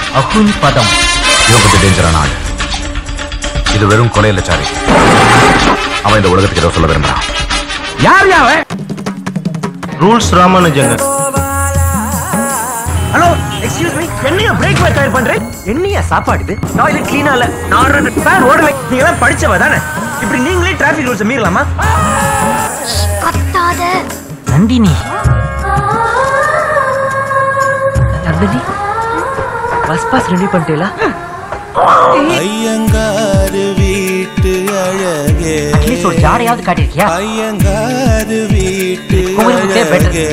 அகுன் பதம் இவன் கொஞ்சம் டேஞ்சரான ஆள் இது வெறும் கொலையில சாரி அவன் இந்த உலகத்துக்கு ஏதோ சொல்ல விரும்புறான் யார் யாவ ரூல்ஸ் ராமானுஜங்க ஹலோ எக்ஸ்கியூஸ் மீ என்னையா பிரேக் வேர் தயார் பண்றேன் என்னையா சாப்பாடு இது டாய்லெட் க்ளீனா இல்ல நான் ஃபேன் ஓடல நீங்க எல்லாம் படிச்சவ தானே இப்படி நீங்களே டிராஃபிக் ரூல்ஸ் மீறலாமா கத்தாத Nandini Nandini bus pass ready பண்ணிட்டேலா ஐயங்காரு வீட்டு அழகே அட்லீஸ்ட் ஒரு ஜாடையாவது காட்டிருக்கியா ஐயங்காரு வீட்டு கோவிலுக்கு better. அழகே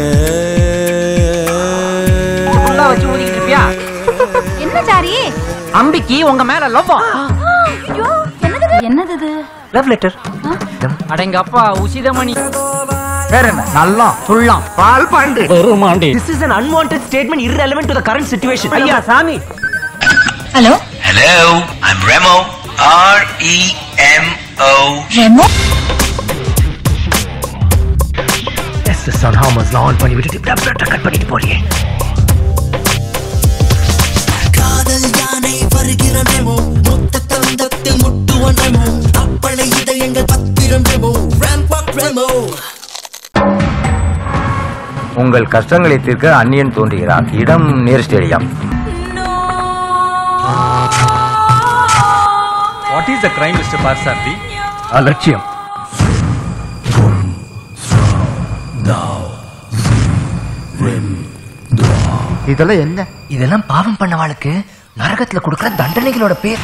ஃபுல்லா வச்சு ஊதிக்கிட்டு இருப்பியா என்ன சாரி அம்பிக்கு உங்க மேல லவ்வா ஐயோ என்னது என்னது இது லவ் லெட்டர் அடங்க அப்பா உசிதமணி வேற என்ன நல்லா சொல்லலாம் பால் பாண்டு வருமாண்டி this is an unwanted statement irrelevant to the current situation ஐயா சாமி hello Hello, I'm Remo. R E M O. Remo எஸ் சன் ஹாமஸ் ஆன் பண்ணி விட்டுட்டு கட் பண்ணிட்டு போறியே காதல் யானை வருகிற நெமோ மொத்த தந்தத்தில் முட்டுவன் ரெமோ அப்பளை இதயங்கள் பத்திரம் ரெமோ ரேம்பாக் ரெமோ உங்கள் கஷ்டங்களை தீர்க்க அந்நியன் தோன்றுகிறான் இடம் நேர் stadium what is the crime mister Parthasarathy அலட்சியம் இதெல்லாம் என்ன இதெல்லாம் பாவம் பண்ணவாளுக்கு நரகத்துல கொடுக்கிற தண்டனைகளோட பேர்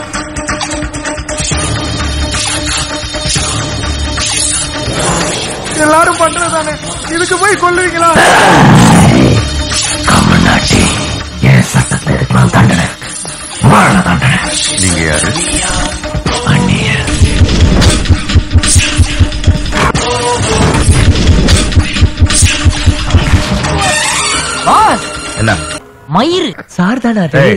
எல்லாரும் பண்றதானே இதுக்கு போய் கொல்லுவீங்களா கமல்நாட்டி என் சட்டத்துல இருக்கலாம் தண்டனை மரண தண்டனை நீங்க யாரு அந்நியர் பாஸ் என்ன மயிறு சார் தானே அது ஏய்.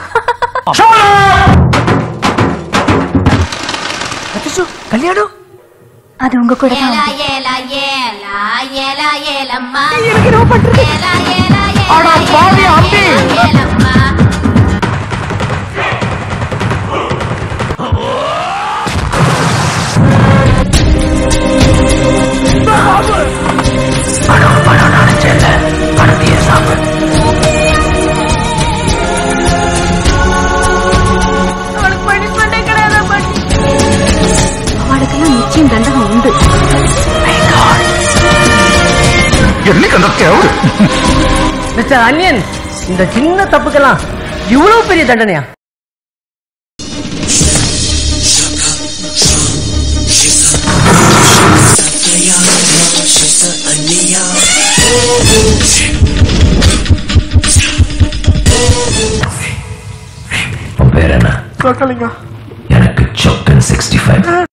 அச்சச்சோ, கல்யாணம் அது உங்க கூட தான் ஏலா வந்து. ஏலா ஏலா ஏலா ஏலம்மா எனக்கு என்ன பண்றது ஏலா ஏலா அட ஏலா பாவி ஏலா அம்பி. ஏலம்மா பணம் பணம் நினைச்சல பணத்தையே சாப்பிடு அவளுக்கெல்லாம் நிச்சயம் தண்டனை உண்டு என்னைக்கு அந்த தேவை மிஸ்டர் அன்யன் இந்த சின்ன தப்புக்கெல்லாம் இவ்வளவு பெரிய தண்டனையா உன் பேர் என்ன சொக்கலிங்க எனக்கு சொக்கன் சிக்ஸ்டி ஃபைவ்